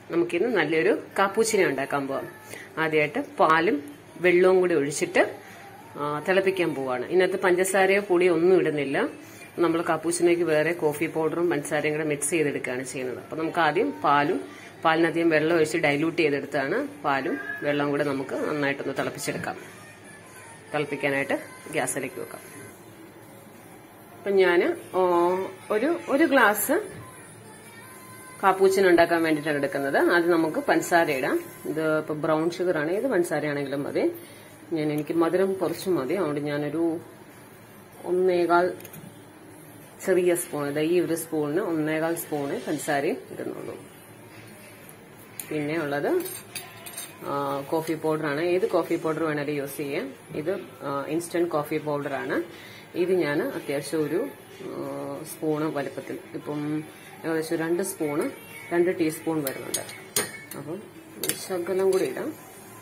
നമുക്കിന്ന് നല്ലൊരു കാപ്പൂച്ചിനെ ഉണ്ടാക്കാൻ പോവാം ആദ്യമായിട്ട് പാലും വെള്ളവും കൂടി ഒഴിച്ചിട്ട് ആ, തിളപ്പിക്കാൻ പോവാണ് ഇതിനകത്ത് പഞ്ചസാരയോ പൊടിയോ ഒന്നും ഇടുന്നില്ല നമ്മൾ കാപ്പൂച്ചിനേക്ക് വേറെ കോഫി പൗഡറും പഞ്ചസാരയും കൂടെ മിക്സ് ചെയ്തെടുക്കുകയാണ് ചെയ്യുന്നത് അപ്പൊ നമുക്ക് ആദ്യം പാലും പാലിനധികം വെള്ളം ഒഴിച്ച് ഡൈലൂട്ട് ചെയ്തെടുത്താണ് പാലും വെള്ളവും കൂടെ നമുക്ക് നന്നായിട്ടൊന്ന് തിളപ്പിച്ചെടുക്കാം തിളപ്പിക്കാനായിട്ട് ഗ്യാസിലേക്ക് വെക്കാം അപ്പം ഞാൻ ഒരു ഒരു ഗ്ലാസ് കാപ്പൂച്ചിന് ഉണ്ടാക്കാൻ വേണ്ടിയിട്ടാണ് എടുക്കുന്നത് അത് നമുക്ക് പഞ്ചസാര ഇടാം ഇത് ഇപ്പൊ ബ്രൗൺ ഷുഗർ ആണ് ഏത് പഞ്ചസാര ആണെങ്കിലും മതി ഞാൻ എനിക്ക് മധുരം കുറച്ച് മതി അതുകൊണ്ട് ഞാനൊരു ഒന്നേകാൽ ചെറിയ സ്പൂൺ ഇത് ഈ ഒരു സ്പൂണിന് ഒന്നേകാൽ സ്പൂണ് പഞ്ചസാരയും ഇടുന്നുള്ളൂ പിന്നെ ഉള്ളത് ആ, കോഫി പൗഡറാണ് ഏത് കോഫി പൗഡർ വേണേലും യൂസ് ചെയ്യാം ഇത് ഇൻസ്റ്റന്റ് കോഫി പൗഡറാണ് ഇത് ഞാൻ അത്യാവശ്യം ഒരു ആ, സ്പൂണ് വലുപ്പത്തിൽ ഇപ്പം ഏകദേശം രണ്ട് സ്പൂണ് രണ്ട് ടീസ്പൂൺ വരുന്നുണ്ട് അപ്പം ഒരു ശകലം കൂടി ഇടാം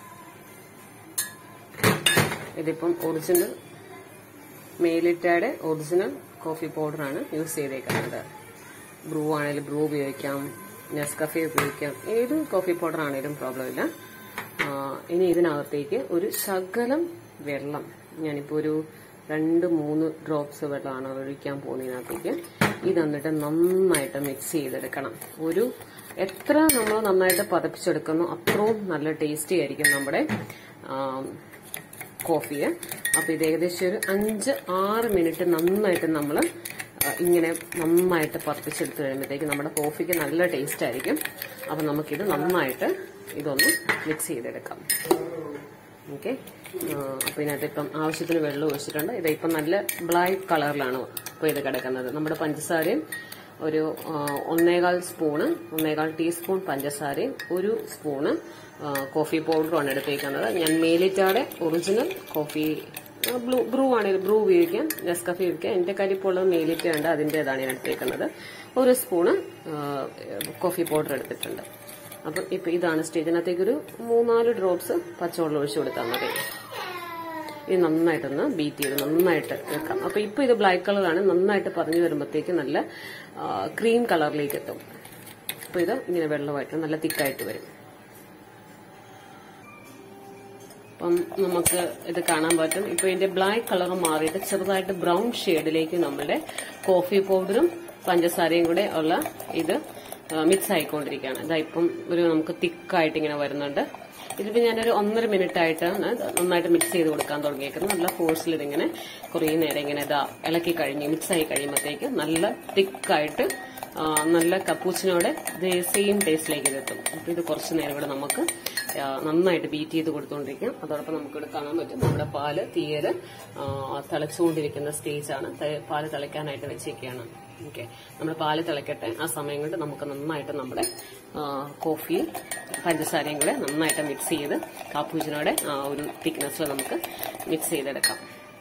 ഇതിപ്പം ഒറിജിനൽ മേലിറ്റയുടെ ഒറിജിനൽ കോഫി പൗഡറാണ് യൂസ് ചെയ്തേക്കുന്നത് ബ്രൂ ആണെങ്കിലും ബ്രൂ ഉപയോഗിക്കാം നെസ്കഫെ ഉപയോഗിക്കാം ഏത് കോഫി പൗഡർ ആണെങ്കിലും പ്രോബ്ലം ഇല്ല ആ, ഇനി ഇതിനകത്തേക്ക് ഒരു ശകലം വെള്ളം ഞാനിപ്പോ ഒരു രണ്ട് മൂന്ന് ഡ്രോപ്സ് വെള്ളമാണ് ഒഴിക്കാൻ പോകുന്നതിനകത്തേക്ക് ഇത് എന്നിട്ട് നന്നായിട്ട് മിക്സ് ചെയ്തെടുക്കണം ഒരു എത്ര നമ്മൾ നന്നായിട്ട് പതപ്പിച്ചെടുക്കുന്നു അത്രയും നല്ല ടേസ്റ്റി ആയിരിക്കും നമ്മുടെ ആ, കോഫിയെ അപ്പൊ ഇത് ഏകദേശം ഒരു അഞ്ച് ആറ് മിനിറ്റ് നന്നായിട്ട് നമ്മൾ ഇങ്ങനെ നന്നായിട്ട് പതപ്പിച്ചെടുത്ത് കഴിയുമ്പോഴത്തേക്ക് നമ്മുടെ കോഫിക്ക് നല്ല ടേസ്റ്റ് ആയിരിക്കും അപ്പൊ നമുക്കിത് നന്നായിട്ട് ഇതൊന്ന് മിക്സ് ചെയ്തെടുക്കാം ഓക്കെ അപ്പൊ ഇതിനകത്ത് ഇപ്പം ആവശ്യത്തിന് വെള്ളം ഒഴിച്ചിട്ടുണ്ട് ഇത് ഇപ്പം നല്ല ബ്ലാക്ക് കളറിലാണ് ഇപ്പോൾ ഇത് കിടക്കുന്നത് നമ്മുടെ പഞ്ചസാരയും ഒരു ആ, ഒന്നേകാൽ സ്പൂണ് ഒന്നേകാൽ ടീസ്പൂൺ പഞ്ചസാരയും ഒരു സ്പൂണ് ആ, കോഫി പൗഡറുമാണ് എടുത്തേക്കുന്നത് ഞാൻ മേലിറ്റാടെ ഒറിജിനൽ കോഫി ആ, ബ്ലൂ ബ്രൂ ആണെങ്കിൽ ബ്രൂ ഉപയോഗിക്കാം നെസ്കഫി ഉപയോഗിക്കാം എന്റെ കരിപ്പുള്ളത് മേലിറ്റ ഉണ്ട് അതിൻ്റെതാണ് ഞാൻ എടുത്തേക്കുന്നത് ഒരു സ്പൂണ് ആ, കോഫി പൗഡർ എടുത്തിട്ടുണ്ട് അപ്പം ഇപ്പൊ ഇതാണ് സ്റ്റേജ് ഇതിനകത്തേക്ക് ഒരു മൂന്നാല് ഡ്രോപ്സ് പച്ചവെള്ളം ഒഴിച്ചു കൊടുത്താൽ മതി ഇത് നന്നായിട്ടൊന്ന് ബീറ്റ് ചെയ്ത് നന്നായിട്ട് വെക്കാം അപ്പൊ ഇപ്പൊ ഇത് ബ്ലാക്ക് കളറാണ് നന്നായിട്ട് പറഞ്ഞു വരുമ്പോഴത്തേക്ക് നല്ല ക്രീം കളറിലേക്ക് എത്തും അപ്പൊ ഇത് ഇങ്ങനെ വെള്ളമായിട്ട് നല്ല തിക്കായിട്ട് വരും അപ്പം നമുക്ക് ഇത് കാണാൻ പറ്റും ഇപ്പൊ ഇതിന്റെ ബ്ലാക്ക് കളർ മാറിയിട്ട് ചെറുതായിട്ട് ബ്രൗൺ ഷെയ്ഡിലേക്ക് നമ്മുടെ കോഫി പൗഡറും പഞ്ചസാരയും കൂടെ ഉള്ള ഇത് മിക്സ് ആയിക്കൊണ്ടിരിക്കുകയാണ് ഇതാ ഇപ്പം ഒരു നമുക്ക് തിക്കായിട്ട് ഇങ്ങനെ വരുന്നുണ്ട് ഇതിപ്പോ ഞാനൊരു ഒന്നര മിനിറ്റ് ആയിട്ടാണ് ഇത് നന്നായിട്ട് മിക്സ് ചെയ്ത് കൊടുക്കാൻ തുടങ്ങിയേക്കുന്നത് നല്ല ഫോഴ്സിൽ ഇതിങ്ങനെ കുറേ നേരം ഇങ്ങനെ ഇതാ ഇളക്കി കഴിഞ്ഞ് മിക്സ് ആയി കഴിയുമ്പോഴത്തേക്ക് നല്ല തിക്കായിട്ട് ആ, നല്ല കപ്പൂച്ചിനോടെ ഇതേ സെയിം ടേസ്റ്റിലേക്ക് ഇതെത്തും അപ്പൊ ഇത് കുറച്ച് നേരം കൂടെ നമുക്ക് ആ, നന്നായിട്ട് ബീറ്റ് ചെയ്ത് കൊടുത്തുകൊണ്ടിരിക്കാം അതോടൊപ്പം നമുക്കിവിടെ കാണാൻ പറ്റും നമ്മുടെ പാല് തീയല് ആ, തിളച്ചുകൊണ്ടിരിക്കുന്ന സ്റ്റേജാണ് ത- പാല് തിളയ്ക്കാനായിട്ട് വെച്ചേക്കാണ് ഓക്കെ നമ്മുടെ പാല് തിളയ്ക്കട്ടെ ആ സമയം കൊണ്ട് നമുക്ക് നന്നായിട്ട് നമ്മുടെ ആ, കോഫിയും പഞ്ചസാരയും കൂടെ നന്നായിട്ട് മിക്സ് ചെയ്ത് കാപ്പൂച്ചിനോടെ ആ ഒരു തിക്നെസ്സിൽ നമുക്ക് മിക്സ് ചെയ്തെടുക്കാം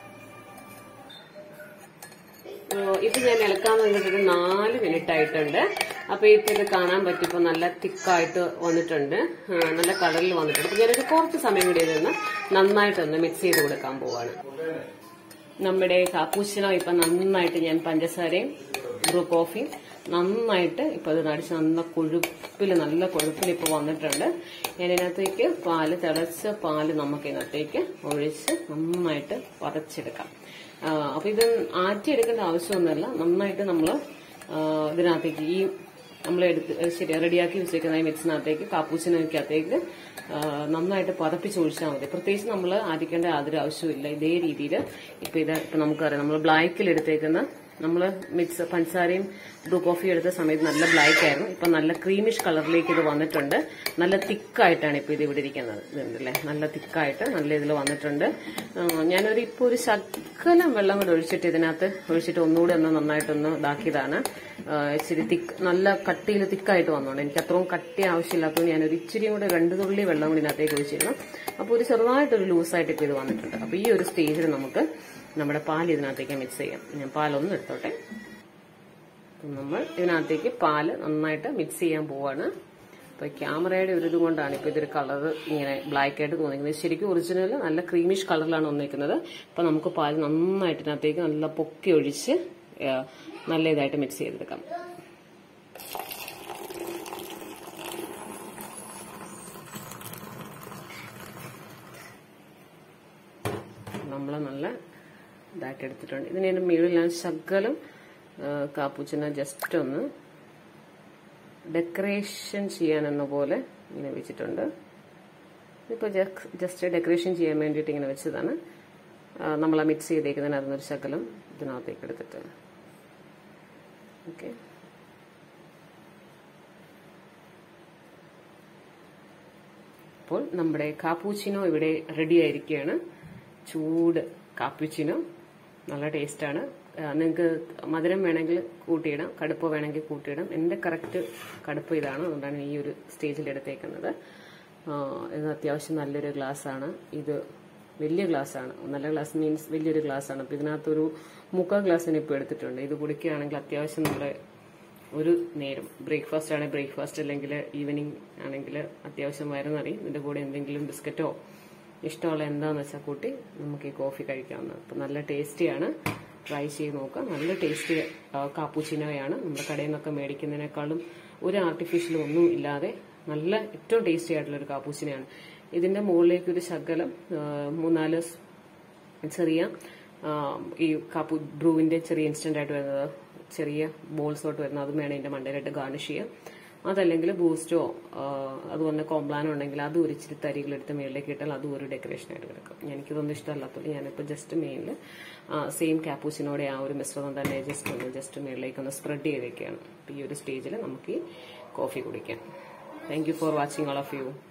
ഏഹ് ഇപ്പൊ ഞാൻ ഇളക്കാൻ വേണ്ടിട്ട് നാല് മിനിറ്റ് ആയിട്ടുണ്ട് അപ്പൊ ഇപ്പൊ ഇത് കാണാൻ പറ്റും ഇപ്പൊ നല്ല തിക്കായിട്ട് വന്നിട്ടുണ്ട് ഏഹ് നല്ല കളറിൽ വന്നിട്ടുണ്ട് അപ്പൊ ഞാനൊരു കുറച്ച് സമയം കൂടി ഇതൊന്ന് നന്നായിട്ടൊന്ന് മിക്സ് ചെയ്ത് കൊടുക്കാൻ പോവാണ് നമ്മുടെ കാപ്പൂച്ചിനോ ഇപ്പൊ നന്നായിട്ട് ഞാൻ പഞ്ചസാരയും ബ്രൂ കോഫിയും നന്നായിട്ട് ഇപ്പൊ ഇത് നടിച്ച് നല്ല കൊഴുപ്പില് നല്ല കൊഴുപ്പിൽ ഇപ്പൊ വന്നിട്ടുണ്ട് ഞാൻ ഇതിനകത്തേക്ക് പാല് തിളച്ച പാല് നമുക്ക് ഇതിനകത്തേക്ക് ഒഴിച്ച് നന്നായിട്ട് പതച്ചെടുക്കാം ആ, അപ്പൊ ഇത് ആറ്റിയെടുക്കേണ്ട ആവശ്യമൊന്നുമില്ല നന്നായിട്ട് നമ്മൾ ഇതിനകത്തേക്ക് ഈ നമ്മൾ എടുത്ത് ശരി റെഡിയാക്കി വെച്ചേക്കുന്ന ഈ മിക്സിനകത്തേക്ക് കാപ്പൂച്ചിനകത്തേക്ക് ആ, നന്നായിട്ട് പതപ്പിച്ച് ഒഴിച്ചാൽ മതി പ്രത്യേകിച്ച് നമ്മൾ ആയിരിക്കേണ്ട യാതൊരു ആവശ്യമില്ല ഇതേ രീതിയിൽ ഇപ്പൊ ഇത് ഇപ്പൊ നമുക്കറിയാം നമ്മൾ ബ്ലാക്കിൽ എടുത്തേക്കുന്ന നമ്മൾ മിക്സ് പഞ്ചസാരയും ബ്രൂ കോഫി എടുത്ത സമയത്ത് നല്ല ബ്ലാക്ക് ആയിരുന്നു ഇപ്പൊ നല്ല ക്രീമിഷ് കളറിലേക്ക് ഇത് വന്നിട്ടുണ്ട് നല്ല തിക്കായിട്ടാണ് ഇപ്പൊ ഇത് ഇവിടെ ഇരിക്കുന്നത് ഇതുണ്ടല്ലേ നല്ല തിക്കായിട്ട് നല്ല ഇതിൽ വന്നിട്ടുണ്ട് ആ, ഞാനൊരു ഇപ്പൊ ഒരു ശകലം വെള്ളം കൂടെ ഒഴിച്ചിട്ട് ഇതിനകത്ത് ഒഴിച്ചിട്ട് ഒന്നുകൂടി ഒന്ന് നന്നായിട്ടൊന്ന് ഇതാക്കിയതാണ് ആ, ഇച്ചിരി തിക്ക് നല്ല കട്ടിയിൽ തിക്കായിട്ട് വന്നോണ്ട് എനിക്ക് അത്രയും കട്ടി ആവശ്യമില്ലാത്തതുകൊണ്ട് ഞാനൊരു ഇച്ചിരി കൂടെ രണ്ട് തുള്ളി വെള്ളം കൂടി ഇതിനകത്തേക്ക് ഒഴിച്ചിരുന്നു അപ്പോൾ ഒരു ചെറുതായിട്ടൊരു ലൂസായിട്ട് ഇപ്പൊ ഇത് വന്നിട്ടുണ്ട് അപ്പൊ ഈ ഒരു സ്റ്റേജിൽ നമുക്ക് നമ്മുടെ പാൽ ഇതിനകത്തേക്ക് മിക്സ് ചെയ്യാം ഞാൻ പാലൊന്നും എടുത്തോട്ടെ അപ്പം നമ്മൾ ഇതിനകത്തേക്ക് പാല് നന്നായിട്ട് മിക്സ് ചെയ്യാൻ പോവാണ് ഇപ്പൊ ക്യാമറയുടെ ഒരു ഇത് കൊണ്ടാണ് ഇപ്പൊ ഇതൊരു കളർ ഇങ്ങനെ ബ്ലാക്ക് ആയിട്ട് തോന്നിക്കുന്നത് ശരിക്കും ഒറിജിനൽ നല്ല ക്രീമിഷ് കളറിലാണ് വന്നിരിക്കുന്നത് അപ്പൊ നമുക്ക് പാൽ നന്നായിട്ട് ഇതിനകത്തേക്ക് നല്ല പൊക്കി ഒഴിച്ച് ആ, നല്ല ഇതായിട്ട് മിക്സ് ചെയ്തെടുക്കാം നമ്മൾ നല്ല ഇതാക്കി എടുത്തിട്ടുണ്ട് ഇതിന് മുകളിൽ ഞാൻ ശകലം കാപ്പുച്ചിന ജസ്റ്റ് ഒന്ന് ഡെക്കറേഷൻ ചെയ്യാനെന്ന പോലെ ഇങ്ങനെ വെച്ചിട്ടുണ്ട് ഇപ്പോൾ ജസ്റ്റ് ഡെക്കറേഷൻ ചെയ്യാൻ വേണ്ടിയിട്ട് ഇങ്ങനെ വെച്ചതാണ് നമ്മൾ ആ മിക്സ് ചെയ്തേക്കുന്നതിന് അതിനൊരു ശകലം ഇതിനകത്തേക്ക് എടുത്തിട്ട് ഓക്കെ അപ്പോൾ നമ്മുടെ കാപ്പൂച്ചിനോ ഇവിടെ റെഡി ആയിരിക്കുകയാണ് ചൂട് കാപ്പുച്ചിനോ നല്ല ടേസ്റ്റാണ് നിങ്ങൾക്ക് മധുരം വേണമെങ്കിൽ കൂട്ടിയിടാം കടുപ്പ് വേണമെങ്കിൽ കൂട്ടിയിടാം എൻ്റെ കറക്റ്റ് കടുപ്പ് ഇതാണ് അതുകൊണ്ടാണ് ഈ ഒരു സ്റ്റേജിൽ എടുത്തേക്കുന്നത് ഇത് അത്യാവശ്യം നല്ലൊരു ഗ്ലാസ്സാണ് ഇത് വലിയ ഗ്ലാസ്സാണ് നല്ല ഗ്ലാസ് മീൻസ് വലിയൊരു ഗ്ലാസ്സാണ് അപ്പോൾ ഇതിനകത്തൊരു മുക്കാൽ ഗ്ലാസ്സിന് ഇപ്പോൾ എടുത്തിട്ടുണ്ട് ഇത് കുടിക്കുകയാണെങ്കിൽ അത്യാവശ്യം നമ്മുടെ ഒരു നേരം ബ്രേക്ക്ഫാസ്റ്റ് ആണെങ്കിൽ ബ്രേക്ക്ഫാസ്റ്റ് അല്ലെങ്കിൽ ഈവനിങ് ആണെങ്കിൽ അത്യാവശ്യം വയറുന്നറിയും ഇതിൻ്റെ കൂടെ എന്തെങ്കിലും ബിസ്ക്കറ്റോ ഇഷ്ടമുള്ള എന്താണെന്ന് വെച്ചാൽ കൂട്ടി നമുക്ക് ഈ കോഫി കഴിക്കാവുന്നത് അപ്പം നല്ല ടേസ്റ്റിയാണ് ട്രൈ ചെയ്ത് നോക്കാം നല്ല ടേസ്റ്റി കാപ്പുച്ചിനോയാണ് നമ്മുടെ കടയിൽ നിന്നൊക്കെ മേടിക്കുന്നതിനേക്കാളും ഒരു ആർട്ടിഫിഷ്യലും ഒന്നും ഇല്ലാതെ നല്ല ഏറ്റവും ടേസ്റ്റി ആയിട്ടുള്ള ഒരു കാപ്പൂച്ചിനയാണ് ഇതിന്റെ മുകളിലേക്ക് ഒരു ശകലം മൂന്നാല് ചെറിയ ഈ കാപ്പു ബ്രൂവിന്റെ ചെറിയ ഇൻസ്റ്റന്റ് ആയിട്ട് വരുന്നത് ചെറിയ ബോൾസ് തൊട്ട് വരുന്നത് അതും വേണം ഇതിന്റെ മണ്ടയിലായിട്ട് ഗാർണിഷ് ചെയ്യാം അതല്ലെങ്കിൽ ബൂസ്റ്റോ അതുപോലെ കോംപ്ലാനോ ഉണ്ടെങ്കിൽ അതും ഒരു ഇച്ചിരി തരികളെടുത്ത് മേളിലേക്ക് ഇട്ടാൽ അതും ഒരു ഡെക്കറേഷൻ ആയിട്ട് കിടക്കും എനിക്കിതൊന്നും ഇഷ്ടമല്ലാത്തതുകൊണ്ട് ഞാനിപ്പോൾ ജസ്റ്റ് മെയിനിൽ സെയിം കാപ്പൂച്ചിനോടെ ആ ഒരു മിശ്രിതം തന്നെ ജസ്റ്റ് ഒന്ന് ജസ്റ്റ് മേളിലേക്ക് ഒന്ന് സ്പ്രെഡ് ചെയ്തേക്കാണ് ഈ ഒരു സ്റ്റേജിൽ നമുക്ക് ഈ കോഫി കുടിക്കാം thank you for watching all of U